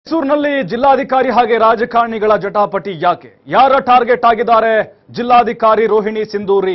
ಮೈಸೂರಿನಲ್ಲಿ ಜಿಲ್ಲಾಧಿಕಾರಿ ಹಾಗೆ ರಾಜಕಾರಣಿಗಳ ಜಟಾಪಟಿ ಯಾಕೆ ಯಾರ ಟಾರ್ಗೆಟ್ ಆಗಿದ್ದಾರೆ ಜಿಲ್ಲಾಧಿಕಾರಿ ರೋಹಿಣಿ ಸಿಂಧೂರಿ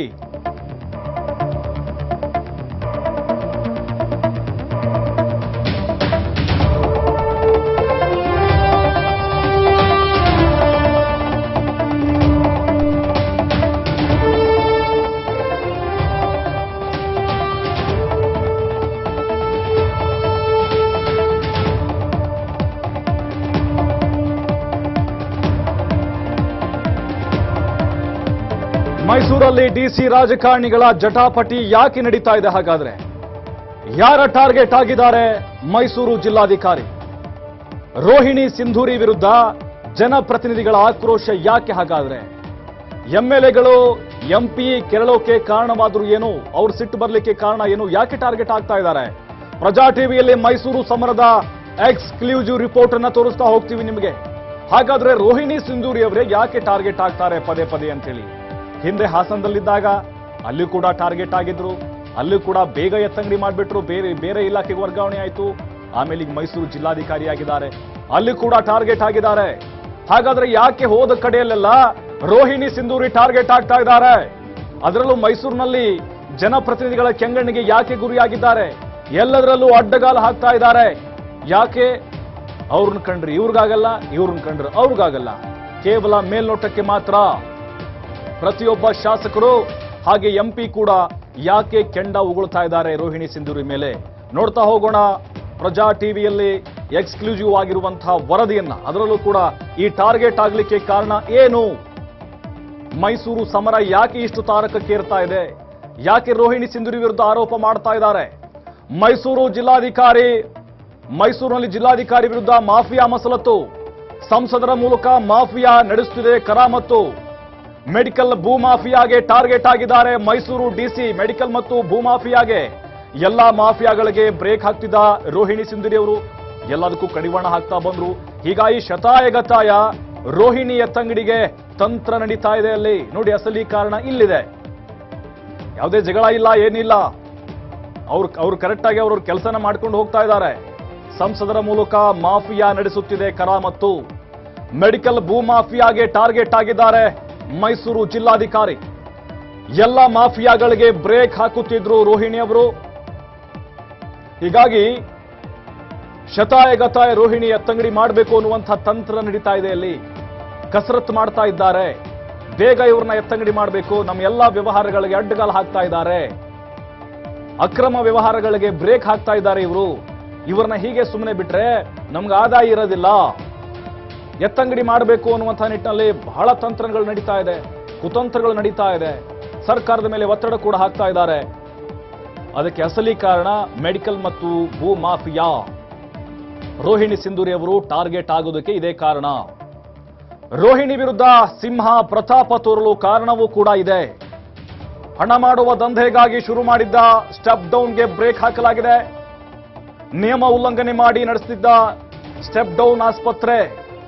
ಮೈಸೂರಲ್ಲಿ ಡಿಸಿ ರಾಜಕಾರಣಿಗಳ ಜಟಾಪಟಿ ಯಾಕೆ ನಡೀತಾ ಇದೆ ಹಾಗಾದ್ರೆ ಯಾರ ಟಾರ್ಗೆಟ್ ಆಗಿದ್ದಾರೆ ಮೈಸೂರು ಜಿಲ್ಲಾಧಿಕಾರಿ ರೋಹಿಣಿ ಸಿಂಧೂರಿ ವಿರುದ್ಧ ಜನಪ್ರತಿನಿಧಿಗಳ ಆಕ್ರೋಶ ಯಾಕೆ ಹಾಗಾದ್ರೆ ಎಂಎಲ್ಎಗಳು ಎಂಪಿ ಕೆರಳೋಕೆ ಕಾರಣವಾದ್ರು ಏನು ಅವ್ರು ಸಿಟ್ಟು ಬರ್ಲಿಕ್ಕೆ ಕಾರಣ ಏನು ಯಾಕೆ ಟಾರ್ಗೆಟ್ ಆಗ್ತಾ ಇದ್ದಾರೆ ಪ್ರಜಾ ಟಿವಿಯಲ್ಲಿ ಮೈಸೂರು ಸಮರದ ಎಕ್ಸ್ಕ್ಲೂಸಿವ್ ರಿಪೋರ್ಟ್ ಅನ್ನ ತೋರಿಸ್ತಾ ಹೋಗ್ತೀವಿ ನಿಮಗೆ ಹಾಗಾದ್ರೆ ರೋಹಿಣಿ ಸಿಂಧೂರಿ ಅವರೇ ಯಾಕೆ ಟಾರ್ಗೆಟ್ ಆಗ್ತಾರೆ ಪದೇ ಪದೇ ಅಂತೇಳಿ ಹಿಂದೆ ಹಾಸನದಲ್ಲಿದ್ದಾಗ ಅಲ್ಲಿ ಕೂಡ ಟಾರ್ಗೆಟ್ ಆಗಿದ್ರು ಅಲ್ಲಿ ಕೂಡ ಬೇಗ ಎತ್ತಂಗಡಿ ಮಾಡಿಬಿಟ್ರು ಬೇರೆ ಬೇರೆ ಇಲಾಖೆಗೆ ವರ್ಗಾವಣೆ ಆಯಿತು ಆಮೇಲೆ ಈಗ ಮೈಸೂರು ಜಿಲ್ಲಾಧಿಕಾರಿ ಆಗಿದ್ದಾರೆ ಅಲ್ಲಿ ಕೂಡ ಟಾರ್ಗೆಟ್ ಆಗಿದ್ದಾರೆ ಹಾಗಾದ್ರೆ ಯಾಕೆ ಹೋದ ಕಡೆಯಲ್ಲೆಲ್ಲ ರೋಹಿಣಿ ಸಿಂಧೂರಿ ಟಾರ್ಗೆಟ್ ಆಗ್ತಾ ಇದ್ದಾರೆ ಅದರಲ್ಲೂ ಮೈಸೂರಿನಲ್ಲಿ ಜನಪ್ರತಿನಿಧಿಗಳ ಕೆಂಗಣ್ಣಿಗೆ ಯಾಕೆ ಗುರಿಯಾಗಿದ್ದಾರೆ ಎಲ್ಲದರಲ್ಲೂ ಅಡ್ಡಗಾಲು ಹಾಕ್ತಾ ಇದ್ದಾರೆ ಯಾಕೆ ಅವ್ರನ್ನ ಕಂಡ್ರೆ ಇವ್ರಿಗಾಗಲ್ಲ ಇವ್ರನ್ನ ಕಂಡ್ರೆ ಅವ್ರಿಗಾಗಲ್ಲ ಕೇವಲ ಮೇಲ್ನೋಟಕ್ಕೆ ಮಾತ್ರ ಪ್ರತಿಯೊಬ್ಬ ಶಾಸಕರು ಹಾಗೆ ಎಂಪಿ ಕೂಡ ಯಾಕೆ ಕೆಂಡ ಉಗುಳ್ತಾ ಇದ್ದಾರೆ ರೋಹಿಣಿ ಸಿಂಧೂರಿ ಮೇಲೆ ನೋಡ್ತಾ ಹೋಗೋಣ ಪ್ರಜಾ ಟಿವಿಯಲ್ಲಿ ಎಕ್ಸ್ಕ್ಲೂಸಿವ್ ಆಗಿರುವಂತಹ ವರದಿಯನ್ನ ಅದರಲ್ಲೂ ಕೂಡ ಈ ಟಾರ್ಗೆಟ್ ಆಗ್ಲಿಕ್ಕೆ ಕಾರಣ ಏನು ಮೈಸೂರು ಸಮರ ಯಾಕೆ ಇಷ್ಟು ತಾರಕಕ್ಕೇರ್ತಾ ಇದೆ ಯಾಕೆ ರೋಹಿಣಿ ಸಿಂಧೂರಿ ವಿರುದ್ಧ ಆರೋಪ ಮಾಡ್ತಾ ಇದ್ದಾರೆ ಮೈಸೂರು ಜಿಲ್ಲಾಧಿಕಾರಿ ಮೈಸೂರಿನಲ್ಲಿ ಜಿಲ್ಲಾಧಿಕಾರಿ ವಿರುದ್ಧ ಮಾಫಿಯಾ ಮಸಲತ್ತು ಸಂಸದರ ಮೂಲಕ ಮಾಫಿಯಾ ನಡೆಸುತ್ತಿದೆ ಕರಾಮತ್ತು ಮೆಡಿಕಲ್ ಭೂಮಾಫಿಯಾಗೆ ಟಾರ್ಗೆಟ್ ಆಗಿದ್ದಾರೆ ಮೈಸೂರು ಡಿಸಿ ಮೆಡಿಕಲ್ ಮತ್ತು ಭೂಮಾಫಿಯಾಗೆ ಎಲ್ಲಾ ಮಾಫಿಯಾಗಳಿಗೆ ಬ್ರೇಕ್ ಹಾಕ್ತಿದ್ದ ರೋಹಿಣಿ ಸಿಂಧೂರಿ ಅವರು ಎಲ್ಲದಕ್ಕೂ ಕಡಿವಾಣ ಹಾಕ್ತಾ ಬಂದ್ರು ಹೀಗಾಗಿ ಶತಾಯಗತಾಯ ರೋಹಿಣಿ ಎತ್ತಂಗಡಿಗೆ ತಂತ್ರ ನಡೀತಾ ಇದೆ ಅಲ್ಲಿ ನೋಡಿ ಅಸಲಿ ಕಾರಣ ಇಲ್ಲಿದೆ ಯಾವುದೇ ಜಗಳ ಇಲ್ಲ ಏನಿಲ್ಲ ಅವ್ರು ಅವ್ರು ಕರೆಕ್ಟ್ ಆಗಿ ಅವ್ರ ಕೆಲಸನ ಮಾಡ್ಕೊಂಡು ಹೋಗ್ತಾ ಇದ್ದಾರೆ ಸಂಸದರ ಮೂಲಕ ಮಾಫಿಯಾ ನಡೆಸುತ್ತಿದೆ ಕರಾಮತ್ತು ಮೆಡಿಕಲ್ ಭೂಮಾಫಿಯಾಗೆ ಟಾರ್ಗೆಟ್ ಆಗಿದ್ದಾರೆ ಮೈಸೂರು ಜಿಲ್ಲಾಧಿಕಾರಿ ಎಲ್ಲ ಮಾಫಿಯಾಗಳಿಗೆ ಬ್ರೇಕ್ ಹಾಕುತ್ತಿದ್ರು ರೋಹಿಣಿ ಅವರು ಹೀಗಾಗಿ ಶತಾಯಗತಾಯ ರೋಹಿಣಿ ಎತ್ತಂಗಡಿ ಮಾಡಬೇಕು ಅನ್ನುವಂಥ ತಂತ್ರ ನಡೀತಾ ಇದೆ ಅಲ್ಲಿ ಕಸರತ್ತು ಮಾಡ್ತಾ ಇದ್ದಾರೆ ಬೇಗ ಇವ್ರನ್ನ ಎತ್ತಂಗಡಿ ಮಾಡಬೇಕು ನಮ್ಮ ಎಲ್ಲ ವ್ಯವಹಾರಗಳಿಗೆ ಅಡ್ಡಗಾಲು ಹಾಕ್ತಾ ಇದ್ದಾರೆ ಅಕ್ರಮ ವ್ಯವಹಾರಗಳಿಗೆ ಬ್ರೇಕ್ ಹಾಕ್ತಾ ಇದ್ದಾರೆ ಇವರು ಇವ್ರನ್ನ ಹೀಗೆ ಸುಮ್ಮನೆ ಬಿಟ್ರೆ ನಮ್ಗೆ ಆದಾಯ ಇರೋದಿಲ್ಲ ಎತ್ತಂಗಡಿ ಮಾಡಬೇಕು ಅನ್ನುವಂಥ ನಿಟ್ಟಿನಲ್ಲಿ ಬಹಳ ತಂತ್ರಗಳು ನಡೀತಾ ಇದೆ ಕುತಂತ್ರಗಳು ನಡೀತಾ ಇದೆ ಸರ್ಕಾರದ ಮೇಲೆ ಒತ್ತಡ ಕೂಡ ಹಾಕ್ತಾ ಇದ್ದಾರೆ ಅದಕ್ಕೆ ಅಸಲಿ ಕಾರಣ ಮೆಡಿಕಲ್ ಮತ್ತು ಭೂ ಮಾಫಿಯಾ ರೋಹಿಣಿ ಸಿಂಧೂರಿ ಅವರು ಟಾರ್ಗೆಟ್ ಆಗೋದಕ್ಕೆ ಇದೇ ಕಾರಣ ರೋಹಿಣಿ ವಿರುದ್ಧ ಸಿಂಹ ಪ್ರತಾಪ ತೋರಲು ಕಾರಣವೂ ಕೂಡ ಇದೆ ಹಣ ಮಾಡುವ ದಂಧೆಗಾಗಿ ಶುರು ಮಾಡಿದ್ದ ಸ್ಟೆಪ್ ಡೌನ್ಗೆ ಬ್ರೇಕ್ ಹಾಕಲಾಗಿದೆ ನಿಯಮ ಉಲ್ಲಂಘನೆ ಮಾಡಿ ನಡೆಸುತ್ತಿದ್ದ ಸ್ಟೆಪ್ ಡೌನ್ ಆಸ್ಪತ್ರೆ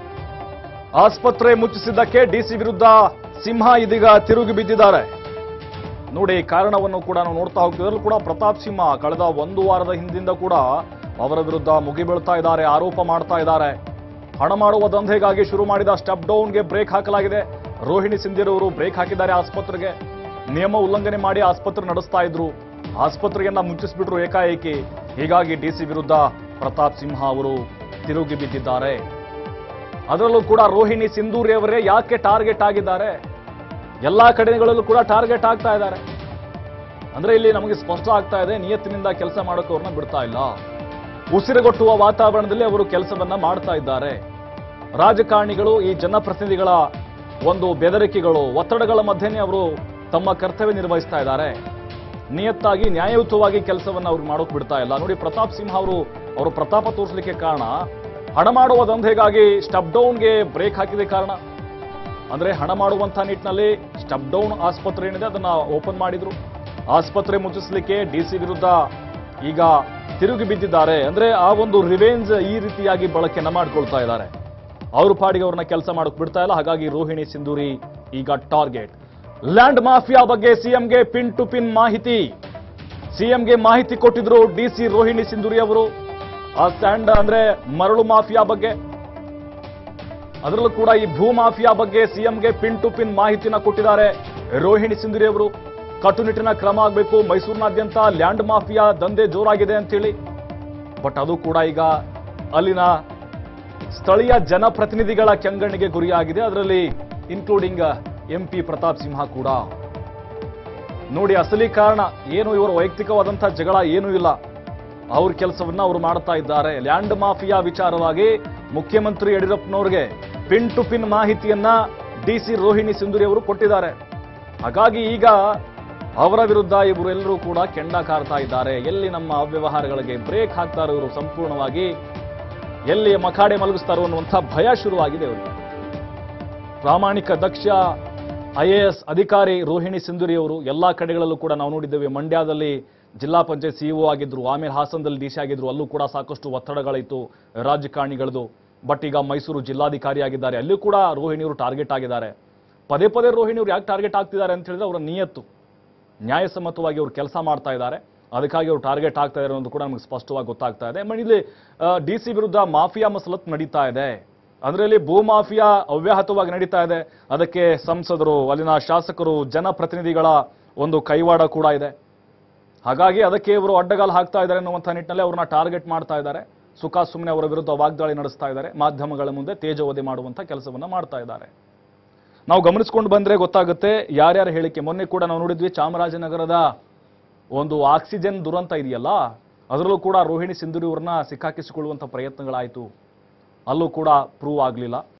ಆಸ್ಪತ್ರೆ ಮುಚ್ಚಿಸಿದ್ದಕ್ಕೆ ಡಿಸಿ ವಿರುದ್ಧ ಸಿಂಹ ಇದೀಗ ತಿರುಗಿ ಬಿದ್ದಿದ್ದಾರೆ ನೋಡಿ ಕಾರಣವನ್ನು ಕೂಡ ನಾವು ನೋಡ್ತಾ ಹೋಗ್ತೀವಿ ಅದರಲ್ಲೂ ಕೂಡ ಪ್ರತಾಪ್ ಸಿಂಹ ಕಳೆದ ಒಂದು ವಾರದ ಹಿಂದಿಂದ ಕೂಡ ಅವರ ವಿರುದ್ಧ ಮುಗಿಬೀಳ್ತಾ ಇದ್ದಾರೆ ಆರೋಪ ಮಾಡ್ತಾ ಇದ್ದಾರೆ ಹಣ ಮಾಡುವ ದಂಧೆಗಾಗಿ ಶುರು ಮಾಡಿದ ಸ್ಟೆಪ್ ಡೌನ್ಗೆ ಬ್ರೇಕ್ ಹಾಕಲಾಗಿದೆ ರೋಹಿಣಿ ಸಿಂಧೂರಿ ಅವರು ಬ್ರೇಕ್ ಹಾಕಿದ್ದಾರೆ ಆಸ್ಪತ್ರೆಗೆ ನಿಯಮ ಉಲ್ಲಂಘನೆ ಮಾಡಿ ಆಸ್ಪತ್ರೆ ನಡೆಸ್ತಾ ಇದ್ರು ಆಸ್ಪತ್ರೆಯನ್ನ ಮುಚ್ಚಿಸ್ಬಿಟ್ರು ಏಕಾಏಕಿ ಹೀಗಾಗಿ ಡಿಸಿ ವಿರುದ್ಧ ಪ್ರತಾಪ್ ಸಿಂಹ ಅವರು ತಿರುಗಿ ಬಿದ್ದಿದ್ದಾರೆ ಅದರಲ್ಲೂ ಕೂಡ ರೋಹಿಣಿ ಸಿಂಧೂರಿ ಅವರೇ ಯಾಕೆ ಟಾರ್ಗೆಟ್ ಆಗಿದ್ದಾರೆ ಎಲ್ಲಾ ಕಡೆಗಳಲ್ಲೂ ಕೂಡ ಟಾರ್ಗೆಟ್ ಆಗ್ತಾ ಇದ್ದಾರೆ ಅಂದ್ರೆ ಇಲ್ಲಿ ನಮಗೆ ಸ್ಪಷ್ಟ ಆಗ್ತಾ ಇದೆ ನಿಯತ್ತಿನಿಂದ ಕೆಲಸ ಮಾಡೋಕೆ ಅವ್ರನ್ನ ಬಿಡ್ತಾ ಇಲ್ಲ ಉಸಿರುಗೊಟ್ಟುವ ವಾತಾವರಣದಲ್ಲಿ ಅವರು ಕೆಲಸವನ್ನ ಮಾಡ್ತಾ ಇದ್ದಾರೆ ರಾಜಕಾರಣಿಗಳು ಈ ಜನಪ್ರತಿನಿಧಿಗಳ ಒಂದು ಬೆದರಿಕೆಗಳು ಒತ್ತಡಗಳ ಮಧ್ಯೆನೇ ಅವರು ತಮ್ಮ ಕರ್ತವ್ಯ ನಿರ್ವಹಿಸ್ತಾ ಇದ್ದಾರೆ ನಿಯತ್ತಾಗಿ ನ್ಯಾಯಯುತವಾಗಿ ಕೆಲಸವನ್ನ ಅವ್ರು ಮಾಡೋಕ್ ಬಿಡ್ತಾ ಇಲ್ಲ ನೋಡಿ ಪ್ರತಾಪ್ ಸಿಂಹ ಅವರು ಅವರು ಪ್ರತಾಪ ತೋರಿಸಲಿಕ್ಕೆ ಕಾರಣ ಹಣ ಮಾಡುವ ದಂಧೆಗಾಗಿ ಸ್ಟಪ್ ಡೌನ್ಗೆ ಬ್ರೇಕ್ ಹಾಕಿದೆ ಕಾರಣ ಅಂದ್ರೆ ಹಣ ಮಾಡುವಂತ ನಿಟ್ಟಿನಲ್ಲಿ ಸ್ಟಪ್ ಡೌನ್ ಆಸ್ಪತ್ರೆ ಏನಿದೆ ಅದನ್ನ ಓಪನ್ ಮಾಡಿದ್ರು ಆಸ್ಪತ್ರೆ ಮುಚ್ಚಿಸಲಿಕ್ಕೆ ಡಿಸಿ ವಿರುದ್ಧ ಈಗ ತಿರುಗಿ ಬಿದ್ದಿದ್ದಾರೆ ಅಂದ್ರೆ ಆ ಒಂದು ರಿವೆಂಜ್ ಈ ರೀತಿಯಾಗಿ ಬಳಕೆಯನ್ನ ಮಾಡ್ಕೊಳ್ತಾ ಇದ್ದಾರೆ ಅವ್ರ ಪಾಡಿಗೆ ಅವ್ರನ್ನ ಕೆಲಸ ಮಾಡೋಕ್ ಬಿಡ್ತಾ ಇಲ್ಲ ಹಾಗಾಗಿ ರೋಹಿಣಿ ಸಿಂಧೂರಿ ಈಗ ಟಾರ್ಗೆಟ್ ಲ್ಯಾಂಡ್ ಮಾಫಿಯಾ ಬಗ್ಗೆ ಸಿಎಂಗೆ ಪಿನ್ ಟು ಪಿನ್ ಮಾಹಿತಿ ಸಿಎಂಗೆ ಮಾಹಿತಿ ಕೊಟ್ಟಿದ್ರು ಡಿಸಿ ರೋಹಿಣಿ ಸಿಂಧೂರಿ ಅವರು ಆ ಸ್ಟ್ಯಾಂಡ್ ಅಂದ್ರೆ ಮರಳು ಮಾಫಿಯಾ ಬಗ್ಗೆ ಅದರಲ್ಲೂ ಕೂಡ ಈ ಭೂ ಮಾಫಿಯಾ ಬಗ್ಗೆ ಸಿಎಂಗೆ ಪಿನ್ ಟು ಪಿನ್ ಮಾಹಿತಿನ ಕೊಟ್ಟಿದ್ದಾರೆ ರೋಹಿಣಿ ಸಿಂಧುರಿ ಅವರು ಕಟ್ಟುನಿಟ್ಟಿನ ಕ್ರಮ ಆಗಬೇಕು ಮೈಸೂರಿನಾದ್ಯಂತ ಲ್ಯಾಂಡ್ ಮಾಫಿಯಾ ದಂಧೆ ಜೋರಾಗಿದೆ ಅಂತೇಳಿ ಬಟ್ ಅದು ಕೂಡ ಈಗ ಅಲ್ಲಿನ ಸ್ಥಳೀಯ ಜನಪ್ರತಿನಿಧಿಗಳ ಕೆಂಗಣ್ಣಿಗೆ ಗುರಿಯಾಗಿದೆ ಅದರಲ್ಲಿ including M P Pratap Simha ಕೂಡ ನೋಡಿ ಅಸಲಿ ಕಾರಣ ಏನು ಇವರ ವೈಯಕ್ತಿಕವಾದಂತಹ ಜಗಳ ಏನೂ ಇಲ್ಲ ಅವ್ರ ಕೆಲಸವನ್ನ ಅವರು ಮಾಡ್ತಾ ಇದ್ದಾರೆ ಲ್ಯಾಂಡ್ ಮಾಫಿಯಾ ವಿಚಾರವಾಗಿ ಮುಖ್ಯಮಂತ್ರಿ ಯಡಿಯೂರಪ್ಪನವ್ರಿಗೆ ಪಿನ್ ಟು ಪಿನ್ ಮಾಹಿತಿಯನ್ನ ಡಿ ಸಿ ರೋಹಿಣಿ ಸಿಂಧುರಿ ಅವರು ಕೊಟ್ಟಿದ್ದಾರೆ ಹಾಗಾಗಿ ಈಗ ಅವರ ವಿರುದ್ಧ ಇವರೆಲ್ಲರೂ ಕೂಡ ಕೆಂಡ ಕಾರ್ತಾ ಇದ್ದಾರೆ ಎಲ್ಲಿ ನಮ್ಮ ಅವ್ಯವಹಾರಗಳಿಗೆ ಬ್ರೇಕ್ ಹಾಕ್ತಾರೋ ಇವರು ಸಂಪೂರ್ಣವಾಗಿ ಎಲ್ಲಿ ಮಖಾಡೆ ಮಲಗಿಸ್ತಾರೋ ಅನ್ನುವಂಥ ಭಯ ಶುರುವಾಗಿದೆ ಅವರಿಗೆ ಪ್ರಾಮಾಣಿಕ ದಕ್ಷ ಐಎಎಸ್ ಅಧಿಕಾರಿ ರೋಹಿಣಿ ಸಿಂಧುರಿ ಅವರು ಎಲ್ಲಾ ಕಡೆಗಳಲ್ಲೂ ಕೂಡ ನಾವು ನೋಡಿದ್ದೇವೆ ಮಂಡ್ಯದಲ್ಲಿ ಜಿಲ್ಲಾ ಪಂಚಾಯತ್ ಸಿಇಒ ಆಗಿದ್ರು ಆಮೇಲೆ ಹಾಸನದಲ್ಲಿ ಡಿ ಸಿ ಆಗಿದ್ರು ಅಲ್ಲೂ ಕೂಡ ಸಾಕಷ್ಟು ಒತ್ತಡಗಳಿತ್ತು ರಾಜಕಾರಣಿಗಳದು ಬಟ್ ಈಗ ಮೈಸೂರು ಜಿಲ್ಲಾಧಿಕಾರಿ ಆಗಿದ್ದಾರೆ ಅಲ್ಲೂ ಕೂಡ ರೋಹಿಣಿಯವರು ಟಾರ್ಗೆಟ್ ಆಗಿದ್ದಾರೆ ಪದೇ ಪದೇ ರೋಹಿಣಿಯವರು ಯಾಕೆ ಟಾರ್ಗೆಟ್ ಆಗ್ತಿದ್ದಾರೆ ಅಂತ ಹೇಳಿದ್ರೆ ಅವರ ನಿಯತ್ತು ನ್ಯಾಯಸಮ್ಮತವಾಗಿ ಅವರು ಕೆಲಸ ಮಾಡ್ತಾ ಇದ್ದಾರೆ ಅದಕ್ಕಾಗಿ ಅವರು ಟಾರ್ಗೆಟ್ ಆಗ್ತಾ ಇದ್ದಾರೆ ಅನ್ನೋದು ಕೂಡ ನಮಗೆ ಸ್ಪಷ್ಟವಾಗಿ ಗೊತ್ತಾಗ್ತಾ ಇದೆ ಆಮೇಲೆ ಇಲ್ಲಿ ಡಿ ಸಿ ವಿರುದ್ಧ ಮಾಫಿಯಾ ಮಸಲತ್ ನಡೀತಾ ಇದೆ ಅಂದ್ರೆ ಇಲ್ಲಿ ಭೂ ಮಾಫಿಯಾ ಅವ್ಯಾಹತವಾಗಿ ನಡೀತಾ ಇದೆ ಅದಕ್ಕೆ ಸಂಸದರು ಅಲ್ಲಿನ ಶಾಸಕರು ಜನಪ್ರತಿನಿಧಿಗಳ ಒಂದು ಕೈವಾಡ ಕೂಡ ಇದೆ ಹಾಗಾಗಿ ಅದಕ್ಕೆ ಇವರು ಅಡ್ಡಗಾಲು ಹಾಕ್ತಾ ಇದ್ದಾರೆ ಅನ್ನುವಂಥ ನಿಟ್ಟಿನಲ್ಲಿ ಅವ್ರನ್ನ ಟಾರ್ಗೆಟ್ ಮಾಡ್ತಾ ಇದ್ದಾರೆ ಸುಖ ಸುಮ್ಮನೆ ಅವರ ವಿರುದ್ಧ ವಾಗ್ದಾಳಿ ನಡೆಸ್ತಾ ಇದ್ದಾರೆ ಮಾಧ್ಯಮಗಳ ಮುಂದೆ ತೇಜೋವಧೆ ಮಾಡುವಂಥ ಕೆಲಸವನ್ನ ಮಾಡ್ತಾ ಇದ್ದಾರೆ ನಾವು ಗಮನಿಸ್ಕೊಂಡು ಬಂದ್ರೆ ಗೊತ್ತಾಗುತ್ತೆ ಯಾರ್ಯಾರ ಹೇಳಿಕೆ ಮೊನ್ನೆ ಕೂಡ ನಾವು ನೋಡಿದ್ವಿ ಚಾಮರಾಜನಗರದ ಒಂದು ಆಕ್ಸಿಜನ್ ದುರಂತ ಇದೆಯಲ್ಲ ಅದರಲ್ಲೂ ಕೂಡ ರೋಹಿಣಿ ಸಿಂಧೂರಿ ಅವ್ರನ್ನ ಸಿಕ್ಕಾಕಿಸಿಕೊಳ್ಳುವಂಥ ಪ್ರಯತ್ನಗಳಾಯಿತು ಅಲ್ಲೂ ಕೂಡ ಪ್ರೂವ್ ಆಗಲಿಲ್ಲ